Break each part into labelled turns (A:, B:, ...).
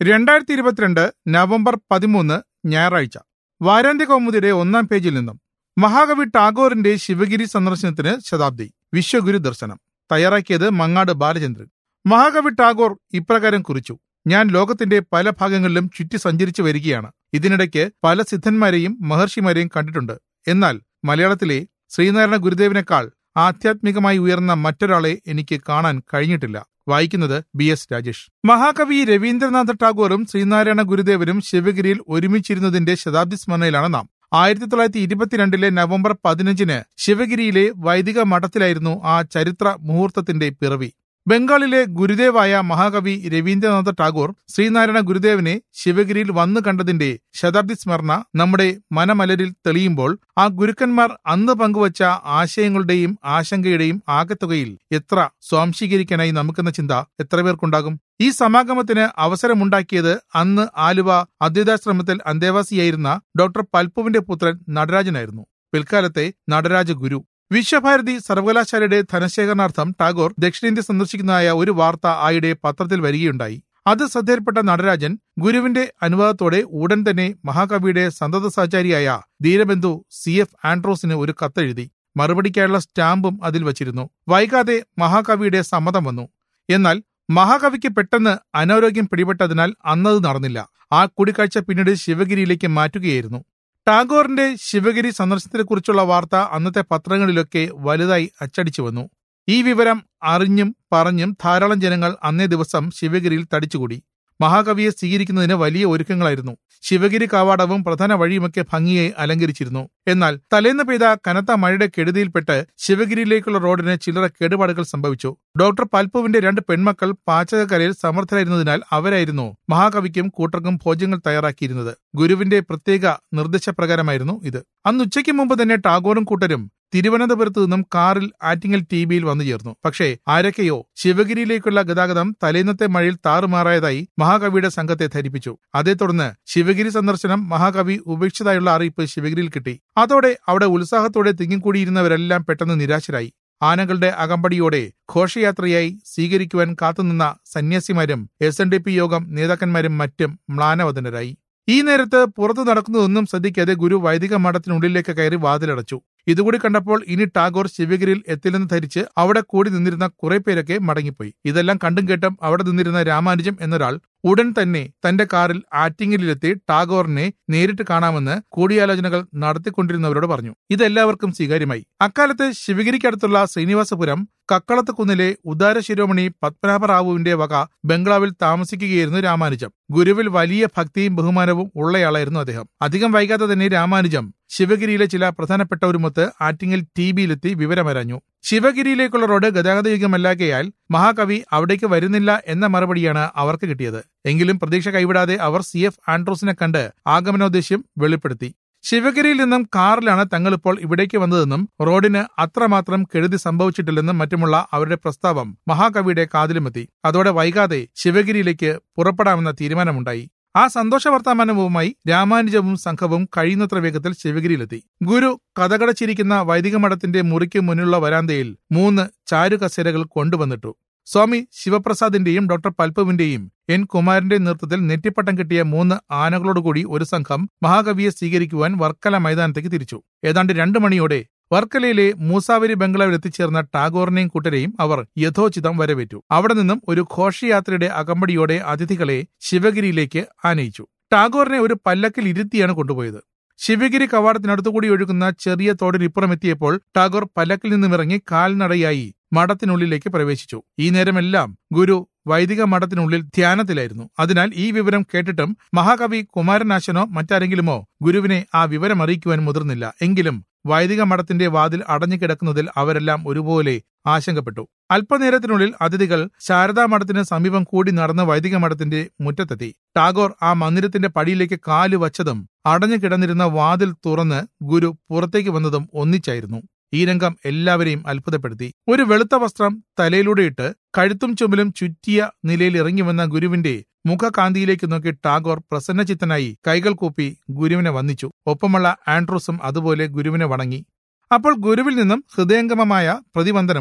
A: രണ്ടായിരത്തി ഇരുപത്തിരണ്ട് നവംബർ പതിമൂന്ന് ഞായറാഴ്ച വാരാന്ത്യ കൗമുദിയുടെ ഒന്നാം പേജിൽ നിന്നും മഹാകവി ടാഗോറിന്റെ ശിവഗിരി സന്ദർശനത്തിന് ശതാബ്ദി വിശ്വഗുരു ദർശനം തയ്യാറാക്കിയത് മങ്ങാട് ബാലചന്ദ്രൻ മഹാകവി ടാഗോർ ഇപ്രകാരം കുറിച്ചു ഞാൻ ലോകത്തിന്റെ പല ഭാഗങ്ങളിലും ചുറ്റി സഞ്ചരിച്ചു വരികയാണ് ഇതിനിടയ്ക്ക് പല സിദ്ധന്മാരെയും മഹർഷിമാരെയും കണ്ടിട്ടുണ്ട് എന്നാൽ മലയാളത്തിലെ ശ്രീനാരായണ ഗുരുദേവനേക്കാൾ ആധ്യാത്മികമായി ഉയർന്ന മറ്റൊരാളെ എനിക്ക് കാണാൻ കഴിഞ്ഞിട്ടില്ല വായിക്കുന്നത് ബി എസ് രാജേഷ് മഹാകവി രവീന്ദ്രനാഥ ടാഗോറും ശ്രീനാരായണ ഗുരുദേവനും ശിവഗിരിയിൽ ഒരുമിച്ചിരുന്നതിന്റെ ശതാബ്ദി സ്മരണയിലാണ് നാം ആയിരത്തി തൊള്ളായിരത്തി ഇരുപത്തിരണ്ടിലെ നവംബർ പതിനഞ്ചിന് ശിവഗിരിയിലെ വൈദിക മഠത്തിലായിരുന്നു ആ ചരിത്ര മുഹൂർത്തത്തിന്റെ പിറവി ബംഗാളിലെ ഗുരുദേവായ മഹാകവി രവീന്ദ്രനാഥ ടാഗോർ ശ്രീനാരായണ ഗുരുദേവനെ ശിവഗിരിയിൽ വന്നു കണ്ടതിന്റെ ശതാബ്ദി സ്മരണ നമ്മുടെ മനമലരിൽ തെളിയുമ്പോൾ ആ ഗുരുക്കന്മാർ അന്ന് പങ്കുവച്ച ആശയങ്ങളുടെയും ആശങ്കയുടെയും ആകത്തുകയിൽ എത്ര സ്വാംശീകരിക്കാനായി നമുക്കെന്ന ചിന്ത എത്ര പേർക്കുണ്ടാകും ഈ സമാഗമത്തിന് അവസരമുണ്ടാക്കിയത് അന്ന് ആലുവ അദ്വൈതാശ്രമത്തിൽ അന്തേവാസിയായിരുന്ന ഡോക്ടർ പൽപ്പുവിന്റെ പുത്രൻ നടരാജനായിരുന്നു പിൽക്കാലത്തെ നടരാജ ഗുരു വിശ്വഭാരതി സർവകലാശാലയുടെ ധനശേഖരണാർത്ഥം ടാഗോർ ദക്ഷിണേന്ത്യ സന്ദർശിക്കുന്നതായ ഒരു വാർത്ത ആയിടെ പത്രത്തിൽ വരികയുണ്ടായി അത് ശ്രദ്ധയിൽപ്പെട്ട നടരാജൻ ഗുരുവിന്റെ അനുവാദത്തോടെ ഉടൻ തന്നെ മഹാകവിയുടെ സന്തത സഹചാരിയായ ധീരബന്ധു സി എഫ് ആൻഡ്രോസിന് ഒരു കത്തെഴുതി മറുപടിക്കായുള്ള സ്റ്റാമ്പും അതിൽ വച്ചിരുന്നു വൈകാതെ മഹാകവിയുടെ സമ്മതം വന്നു എന്നാൽ മഹാകവിക്ക് പെട്ടെന്ന് അനാരോഗ്യം പിടിപെട്ടതിനാൽ അന്നത് നടന്നില്ല ആ കൂടിക്കാഴ്ച പിന്നീട് ശിവഗിരിയിലേക്ക് മാറ്റുകയായിരുന്നു ടാഗോറിന്റെ ശിവഗിരി സന്ദർശനത്തെക്കുറിച്ചുള്ള വാർത്ത അന്നത്തെ പത്രങ്ങളിലൊക്കെ വലുതായി അച്ചടിച്ചു വന്നു ഈ വിവരം അറിഞ്ഞും പറഞ്ഞും ധാരാളം ജനങ്ങൾ അന്നേ ദിവസം ശിവഗിരിയിൽ തടിച്ചുകൂടി മഹാകവിയെ സ്വീകരിക്കുന്നതിന് വലിയ ഒരുക്കങ്ങളായിരുന്നു ശിവഗിരി കവാടവും പ്രധാന വഴിയുമൊക്കെ ഭംഗിയായി അലങ്കരിച്ചിരുന്നു എന്നാൽ തലേന്ന് പെയ്ത കനത്ത മഴയുടെ കെടുതിയിൽപ്പെട്ട് ശിവഗിരിയിലേക്കുള്ള റോഡിന് ചില്ലറ കേടുപാടുകൾ സംഭവിച്ചു ഡോക്ടർ പൽപ്പുവിന്റെ രണ്ട് പെൺമക്കൾ പാചകക്കലയിൽ സമർത്ഥരായിരുന്നതിനാൽ അവരായിരുന്നു മഹാകവിക്കും കൂട്ടർക്കും ഭോജ്യങ്ങൾ തയ്യാറാക്കിയിരുന്നത് ഗുരുവിന്റെ പ്രത്യേക നിർദ്ദേശപ്രകാരമായിരുന്നു ഇത് അന്ന് ഉച്ചയ്ക്ക് മുമ്പ് തന്നെ ടാഗോറും കൂട്ടരും തിരുവനന്തപുരത്ത് നിന്നും കാറിൽ ആറ്റിങ്ങൽ ടി ബിയിൽ വന്നു ചേർന്നു പക്ഷേ ആരൊക്കെയോ ശിവഗിരിയിലേക്കുള്ള ഗതാഗതം തലേന്നത്തെ മഴയിൽ താറുമാറായതായി മഹാകവിയുടെ സംഘത്തെ ധരിപ്പിച്ചു അതേ തുടർന്ന് ശിവഗിരി സന്ദർശനം മഹാകവി ഉപേക്ഷിച്ചതായുള്ള അറിയിപ്പ് ശിവഗിരിയിൽ കിട്ടി അതോടെ അവിടെ ഉത്സാഹത്തോടെ തിങ്ങിക്കൂടിയിരുന്നവരെല്ലാം പെട്ടെന്ന് നിരാശരായി ആനകളുടെ അകമ്പടിയോടെ ഘോഷയാത്രയായി സ്വീകരിക്കുവാൻ കാത്തുനിന്ന സന്യാസിമാരും S N D P Yogam നേതാക്കന്മാരും മറ്റും മ്ലാനവദനരായി ഈ നേരത്ത് പുറത്തു നടക്കുന്നതൊന്നും ശ്രദ്ധിക്കാതെ ഗുരു വൈദിക മഠത്തിനുള്ളിലേക്ക് കയറി വാതിലടച്ചു ഇതുകൂടി കണ്ടപ്പോൾ ഇനി ടാഗോർ ശിവഗിരിയിൽ എത്തില്ലെന്ന് ധരിച്ച് അവിടെ കൂടി നിന്നിരുന്ന കുറെ പേരൊക്കെ മടങ്ങിപ്പോയി ഇതെല്ലാം കണ്ടും കേട്ടും അവിടെ നിന്നിരുന്ന രാമാനുജം എന്നൊരാൾ ഉടൻ തന്നെ തന്റെ കാറിൽ ആറ്റിങ്ങലിലെത്തി ടാഗോറിനെ നേരിട്ട് കാണാമെന്ന് കൂടിയാലോചനകൾ നടത്തിക്കൊണ്ടിരുന്നവരോട് പറഞ്ഞു ഇതെല്ലാവർക്കും സ്വീകാര്യമായി അക്കാലത്ത് ശിവഗിരിക്കടുത്തുള്ള ശ്രീനിവാസപുരം കക്കളത്ത് കുന്നിലെ ഉദാര ശിരോമണി പത്മനാഭറാവുവിന്റെ വക ബംഗ്ലാവിൽ താമസിക്കുകയായിരുന്നു രാമാനുജം ഗുരുവിൽ വലിയ ഭക്തിയും ബഹുമാനവും ഉള്ളയാളായിരുന്നു അദ്ദേഹം അധികം വൈകാതെ തന്നെ രാമാനുജം ശിവഗിരിയിലെ ചില പ്രധാനപ്പെട്ടവരുമൊത്ത് ആറ്റിങ്ങൽ ടി ബിയിലെത്തി വിവരമരഞ്ഞു ശിവഗിരിയിലേക്കുള്ള റോഡ് ഗതാഗതയോഗ്യമല്ലാകയാൽ മഹാകവി അവിടേക്ക് വരുന്നില്ല എന്ന മറുപടിയാണ് അവർക്ക് കിട്ടിയത് എങ്കിലും പ്രതീക്ഷ കൈവിടാതെ അവർ സി എഫ് ആൻഡ്രോസിനെ കണ്ട് ആഗമനോദ്ദേശ്യം വെളിപ്പെടുത്തി ശിവഗിരിയിൽ നിന്നും കാറിലാണ് തങ്ങളിപ്പോൾ ഇവിടേക്ക് വന്നതെന്നും റോഡിന് അത്രമാത്രം കെടുതി സംഭവിച്ചിട്ടില്ലെന്നും മറ്റുമുള്ള അവരുടെ പ്രസ്താവം മഹാകവിയുടെ കാതിലുമെത്തി അതോടെ വൈകാതെ ശിവഗിരിയിലേക്ക് പുറപ്പെടാമെന്ന തീരുമാനമുണ്ടായി ആ സന്തോഷ വർത്തമാനവുമായി രാമാനുജവും സംഘവും കഴിയുന്നത്ര വേഗത്തിൽ ശിവഗിരിയിലെത്തി ഗുരു കഥകടച്ചിരിക്കുന്ന വൈദിക മഠത്തിന്റെ മുറിക്ക് മുന്നിലുള്ള വരാന്തയിൽ മൂന്ന് ചാരു കസേരകൾ കൊണ്ടുവന്നിട്ടു സ്വാമി ശിവപ്രസാദിന്റെയും ഡോക്ടർ പൽപ്പുവിന്റെയും എൻ കുമാരന്റെ നേതൃത്വത്തിൽ നെറ്റിപ്പട്ടം കിട്ടിയ മൂന്ന് ആനകളോടുകൂടി ഒരു സംഘം മഹാകവിയെ സ്വീകരിക്കുവാൻ വർക്കല മൈതാനത്തേക്ക് തിരിച്ചു ഏതാണ്ട് രണ്ടു മണിയോടെ വർക്കലയിലെ മൂസാവരി ബംഗ്ലാവിൽ എത്തിച്ചേർന്ന ടാഗോറിനെയും കൂട്ടരെയും അവർ യഥോചിതം വരവേറ്റു അവിടെ നിന്നും ഒരു ഘോഷയാത്രയുടെ അകമ്പടിയോടെ അതിഥികളെ ശിവഗിരിയിലേക്ക് ആനയിച്ചു ടാഗോറിനെ ഒരു പല്ലക്കിൽ ഇരുത്തിയാണ് കൊണ്ടുപോയത് ശിവഗിരി കവാടത്തിനടുത്തുകൂടി ഒഴുകുന്ന ചെറിയ തോടിനിപ്പുറമെത്തിയപ്പോൾ ടാഗോർ പല്ലക്കിൽ നിന്നുമിറങ്ങി കാൽനടയായി മഠത്തിനുള്ളിലേക്ക് പ്രവേശിച്ചു ഈ നേരമെല്ലാം ഗുരു വൈദിക മഠത്തിനുള്ളിൽ ധ്യാനത്തിലായിരുന്നു അതിനാൽ ഈ വിവരം കേട്ടിട്ടും മഹാകവി കുമാരനാശനോ മറ്റാരെങ്കിലുമോ ഗുരുവിനെ ആ വിവരം അറിയിക്കുവാൻ മുതിർന്നില്ല എങ്കിലും വൈദിക മഠത്തിന്റെ വാതിൽ അടഞ്ഞു കിടക്കുന്നതിൽ അവരെല്ലാം ഒരുപോലെ ആശങ്കപ്പെട്ടു അല്പനേരത്തിനുള്ളിൽ അതിഥികൾ ശാരദാ മഠത്തിന് സമീപം കൂടി നടന്ന് വൈദിക മഠത്തിന്റെ മുറ്റത്തെത്തി ടാഗോർ ആ മന്ദിരത്തിന്റെ പടിയിലേക്ക് കാല് വച്ചതും അടഞ്ഞു കിടന്നിരുന്ന വാതിൽ തുറന്ന് ഗുരു പുറത്തേക്ക് വന്നതും ഒന്നിച്ചായിരുന്നു ഈ രംഗം എല്ലാവരെയും അത്ഭുതപ്പെടുത്തി ഒരു വെളുത്ത വസ്ത്രം തലയിലൂടെയിട്ട് കഴുത്തും ചുമലും ചുറ്റിയ നിലയിൽ ഇറങ്ങി വന്ന ഗുരുവിന്റെ മുഖകാന്തിയിലേക്ക് നോക്കി ടാഗോർ പ്രസന്നചിത്തനായി കൈകൾ കൂപ്പി ഗുരുവിനെ വന്ദിച്ചു ഒപ്പമുള്ള ആൻഡ്രൂസും അതുപോലെ ഗുരുവിനെ വണങ്ങി അപ്പോൾ ഗുരുവിൽ നിന്നും ഹൃദയംഗമമായ പ്രതിബന്ധനമുണ്ടായി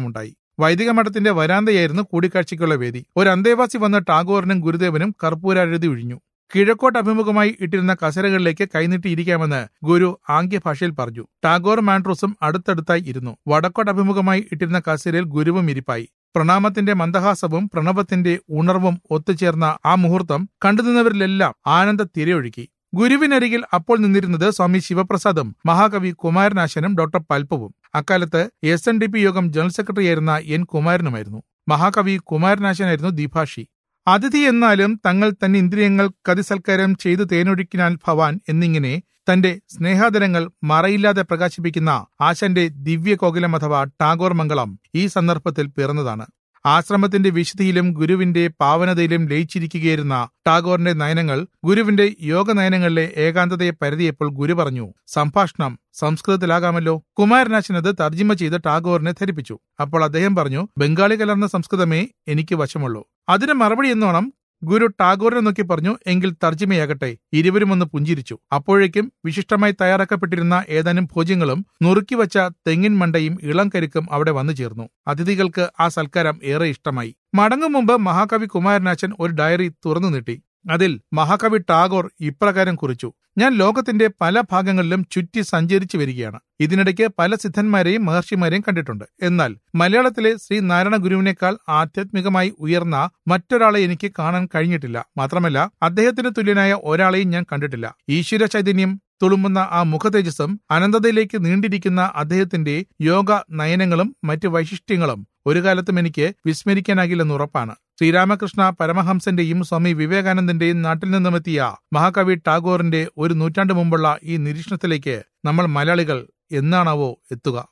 A: വൈദിക മഠത്തിന്റെ വരാന്തയായിരുന്നു കൂടിക്കാഴ്ചയ്ക്കുള്ള വേദി ഒരു അന്തേവാസി വന്ന ടാഗോറിനും ഗുരുദേവനും കർപ്പൂരാരതി ഒഴിഞ്ഞു കിഴക്കോട്ട് അഭിമുഖമായി ഇട്ടിരുന്ന കസരകളിലേക്ക് കൈനീട്ടിയിരിക്കാമെന്ന് ഗുരു ആംഗ്യഭാഷയിൽ പറഞ്ഞു ടാഗോർ മാൻട്രൂസും അടുത്തടുത്തായി ഇരുന്നു വടക്കോട്ട് അഭിമുഖമായി ഇട്ടിരുന്ന കസേരയിൽ ഗുരുവും ഇരിപ്പായി പ്രണാമത്തിന്റെ മന്ദഹാസവും പ്രണവത്തിന്റെ ഉണർവും ഒത്തുചേർന്ന ആ മുഹൂർത്തം കണ്ടുനിന്നവരിലെല്ലാം ആനന്ദ തിരയൊഴുക്കി ഗുരുവിനരികിൽ അപ്പോൾ നിന്നിരുന്നത് സ്വാമി ശിവപ്രസാദും മഹാകവി കുമാരനാശനും ഡോക്ടർ പൽപ്പവും അക്കാലത്ത് S N D P Yogam general സെക്രട്ടറിയായിരുന്ന എൻ കുമാരനുമായിരുന്നു മഹാകവി കുമാരനാശനായിരുന്നു ദ്വിഭാഷി അതിഥി എന്നാലും തങ്ങൾ തന്നെ ഇന്ദ്രിയങ്ങൾ കതിസൽക്കാരം ചെയ്തു തേനൊഴുക്കിനാൽ ഭവാൻ എന്നിങ്ങനെ തന്റെ സ്നേഹാദരങ്ങൾ മറയില്ലാതെ പ്രകാശിപ്പിക്കുന്ന ആശന്റെ ദിവ്യകോകിലം അഥവാ ടാഗോർ മംഗളം ഈ സന്ദർഭത്തിൽ പിറന്നതാണ് ആശ്രമത്തിന്റെ വിശുദ്ധിയിലും ഗുരുവിന്റെ പാവനതയിലും ലയിച്ചിരിക്കുകയായിരുന്ന ടാഗോറിന്റെ നയനങ്ങൾ ഗുരുവിന്റെ യോഗ നയനങ്ങളിലെ ഏകാന്തതയെ പരതിയപ്പോൾ ഗുരു പറഞ്ഞു സംഭാഷണം സംസ്കൃതത്തിലാകാമല്ലോ കുമാരനാശൻ അത് തർജിമ ചെയ്ത് ടാഗോറിനെ ധരിപ്പിച്ചു അപ്പോൾ അദ്ദേഹം പറഞ്ഞു ബംഗാളി കലർന്ന സംസ്കൃതമേ എനിക്ക് വശമുള്ളൂ അതിന് മറുപടി എന്നോണം ഗുരു ടാഗോറിനെ നോക്കി പറഞ്ഞു എങ്കിൽ തർജിമയാകട്ടെ ഇരുവരും ഒന്ന് പുഞ്ചിരിച്ചു അപ്പോഴേക്കും വിശിഷ്ടമായി തയ്യാറാക്കപ്പെട്ടിരുന്ന ഏതാനും ഭോജ്യങ്ങളും നുറുക്കിവച്ച തെങ്ങിൻ മണ്ടയും ഇളം കരുക്കും അവിടെ വന്നു ചേർന്നു അതിഥികൾക്ക് ആ സൽക്കാരം ഏറെ ഇഷ്ടമായി മടങ്ങും മുമ്പ് മഹാകവി കുമാരനാശൻ ഒരു ഡയറി തുറന്നു നീട്ടി അതിൽ മഹാകവി ടാഗോർ ഇപ്രകാരം കുറിച്ചു ഞാൻ ലോകത്തിന്റെ പല ഭാഗങ്ങളിലും ചുറ്റി സഞ്ചരിച്ചു വരികയാണ് ഇതിനിടയ്ക്ക് പല സിദ്ധന്മാരെയും മഹർഷിമാരെയും കണ്ടിട്ടുണ്ട് എന്നാൽ മലയാളത്തിലെ ശ്രീ നാരായണ ഗുരുവിനേക്കാൾ ആധ്യാത്മികമായി ഉയർന്ന മറ്റൊരാളെ എനിക്ക് കാണാൻ കഴിഞ്ഞിട്ടില്ല മാത്രമല്ല അദ്ദേഹത്തിന് തുല്യനായ ഒരാളെയും ഞാൻ കണ്ടിട്ടില്ല ഈശ്വര ചൈതന്യം തുളുമ്പുന്ന ആ മുഖതേജസ്സും അനന്തതയിലേക്ക് നീണ്ടിരിക്കുന്ന അദ്ദേഹത്തിന്റെ യോഗ നയനങ്ങളും മറ്റ് വൈശിഷ്ട്യങ്ങളും ഒരു കാലത്തും എനിക്ക് വിസ്മരിക്കാനാകില്ലെന്ന് ഉറപ്പാണ് ശ്രീരാമകൃഷ്ണ പരമഹംസന്റെയും സ്വാമി വിവേകാനന്ദന്റെയും നാട്ടിൽ നിന്നുമെത്തിയ മഹാകവി ടാഗോറിന്റെ ഒരു നൂറ്റാണ്ട് മുമ്പുള്ള ഈ നിരീക്ഷണത്തിലേക്ക് നമ്മൾ മലയാളികൾ എന്നാണാവോ എത്തുക